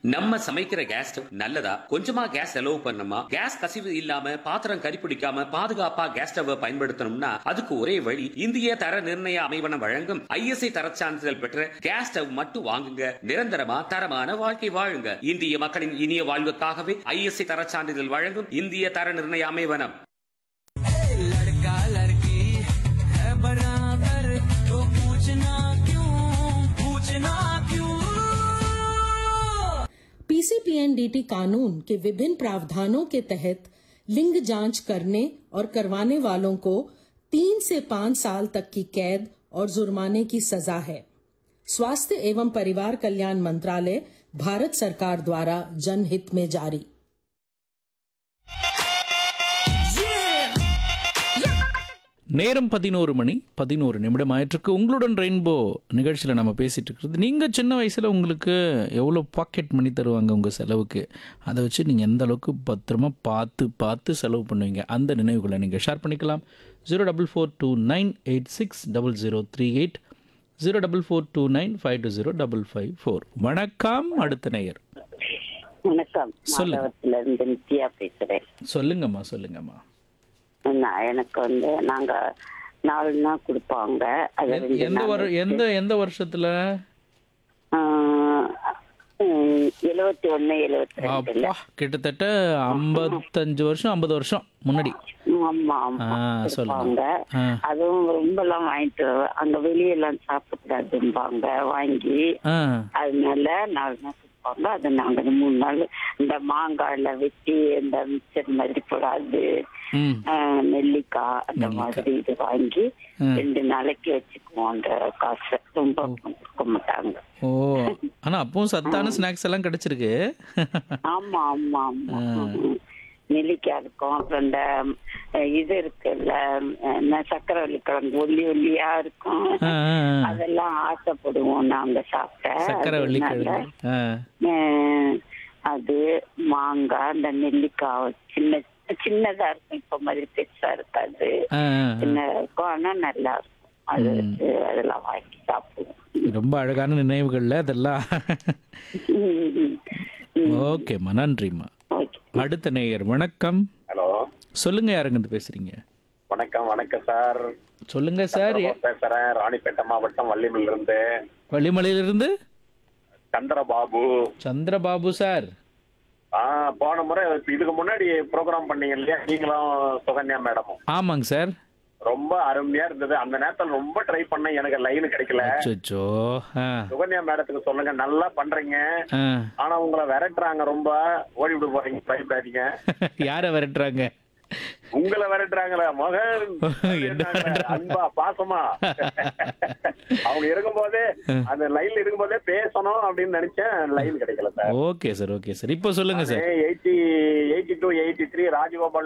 நம்ம சமைக்கிற gas stove நல்லதா கொஞ்சமா கேஸ் செலவு பண்ணணுமா கேஸ் கசிவு இல்லாம பாத்திரம் கரிப்பிடிக்காம பாதுகாப்பா கேஸ் ஸ்டவ் பயன்படுத்தணும்னா அதுக்கு ஒரே வழி இந்திய தர நிர்ணய அமைவனம் வழங்கும் ஐஎஸ்ஐ தரச் சான்றிதழ் பெற்ற கேஸ் ஸ்டவ் மட்டும் வாங்குங்க நிரந்தரமா தரமான வாழ்க்கை வாழுங்க இந்திய மக்களின் இனிய வாழ்வுக்காகவே ஐஎஸ்ஐ தரச் சான்றிதழ் வழங்கும் இந்திய தர நிர்ணய அமைவனம் लड़का लड़की है बराबर तो पूछना क्यों पूछना क्यों पीसीपीएनडीटी कानून के विभिन्न प्रावधानों के तहत लिंग जांच करने और करवाने वालों को तीन से पाँच साल तक की कैद और जुर्माने की सजा है स्वास्थ्य एवं परिवार कल्याण मंत्रालय भारत सरकार द्वारा जनहित में जारी நேரம் பதினோரு மணி பதினோரு நிமிடம் ஆயிட்டிருக்கு உங்களுடன் ரெயின்போ நிகழ்ச்சியில் நம்ம பேசிகிட்டு இருக்கிறது நீங்கள் சின்ன வயசில் உங்களுக்கு எவ்வளோ பாக்கெட் மணி தருவாங்க உங்கள் செலவுக்கு அதை வச்சு நீங்கள் எந்த அளவுக்கு பத்திரமா பார்த்து பார்த்து செலவு பண்ணுவீங்க அந்த நினைவுகளை நீங்கள் ஷேர் பண்ணிக்கலாம் zero double four two nine eight six double zero three eight zero double four two nine five two zero double five four வணக்கம் அடுத்த நேயர் வணக்கம் சொல்லுங்க. மாதவத்துல இருந்து நித்யா பேசுறேன் சொல்லுங்கம்மா சொல்லுங்கம்மா நான் எனக்கு வந்து நாங்க நாலு நாள் கொடுப்பாங்க அது எ- ரெண்டு எந்த நாள் வரு எந்த எந்த வருஷத்தில் ஆஹ், உம், எழுவத்தி ஒண்ணு எழுவத்தி ரெண்டுல அப்பா கிட்டத்தட்ட ஐம்பத்தஞ்சு வருஷம் ஐம்பது வருஷம் முன்னாடி ஆமா ஆமா ஆ, சொல்லுங்க. கொடுப்பாங்க ஆ. அதுவும் ரொம்ப எல்லாம் வாங்கிட்டு வருவேன். அங்க வெளியெல்லாம் சாப்பிடக்கூடாதும்பாங்க வாங்கி ஆ அதனால நாலு நாள் கொடுப்பாங்க அது நாங்க இந்த மூணு நாள் இந்த மாங்காய்ல வெட்டி இந்த மிக்சர் மாதிரி போடாது ம் ஆஹ், நெல்லிக்காய் அந்த மாதிரி இது வாங்கி ம். ரெண்டு நாளைக்கு வச்சுக்குவோம் அந்த காசை ரொம்ப கொடுக்க மாட்டாங்க ஓ ஆனா அப்பவும் சத்தான ஸ்நாக்ஸ் எல்லாம் கிடைச்சிருக்கு ஆமா ஆமா ஆமா ம். நெல்லிக்காய் இருக்கும் அப்புறம் இந்த அஹ், இது இருக்குல்ல என்ன சக்கரவள்ளி கிழங்கு ஒல்லி ஒல்லியா இருக்கும் ஆ, ஆ, ஆ. அதெல்லாம் ஆசைப்படுவோம் நாங்க சாப்பிட்ட சக்கரை வெள்ளிக்கிழங்கு அதனால, ஆ அஹ், அது மாங்காய் இந்த நெல்லிக்காய் சின்ன சின்னதா இருக்கும் இப்ப மாதிரி பெருசா இருக்காது ஆ, ஆ, ஆ. சின்னதா இருக்கும் ஆனா நல்லா இருக்கும் அது வந்து அதெல்லாம் வாங்கி சாப்பிடுவோம் ரொம்ப அழகான நினைவுகள்ல அதெல்லாம் ம், ம். ஓகேம்மா நன்றிம்மா ஓகே அடுத்த நேயர் வணக்கம் ஹலோ சொல்லுங்க யாருங்க பேசுறீங்க வணக்கம் வணக்கம் சார் சொல்லுங்க சார் நான் பேசுறேன் ராணிப்பேட்டை மாவட்டம் வள்ளிமல்ல இருந்து வள்ளிமலையிலிருந்து சந்திரபாபு சந்திரபாபு சார் ஆ போன முறை இப்ப இதுக்கு முன்னாடி ப்ரோக்ராம் பண்ணீங்க இல்லையா நீங்களும் சுகன்யா மேடமும் ஆமாங்க சார் ரொம்ப அருமையா இருந்தது அந்த நேரத்துல ரொம்ப ட்ரை பண்ணேன் எனக்கு லைன் கிடைக்கல அச்சோ ஆ சுகன்யா மேடத்துக்கு சொல்லுங்க நல்லா பண்றீங்க ஆ ஆனா உங்களை விரட்டுறாங்க ரொம்ப ஓடி விட போறீங்க பயப்படாதீங்க யாரை விரட்டுறாங்க உங்களை விரட்டுறாங்களே மகன் என்ன அன்பா பாசமா அவங்க இருக்கும்போதே அந்த லைன்ல இருக்கும்போதே பேசணும் அப்படின்னு நினைச்சேன் லைன் கிடைக்கல sir okay sir okay sir இப்போ சொல்லுங்க sir eighty eighty two eighty three Rajagopal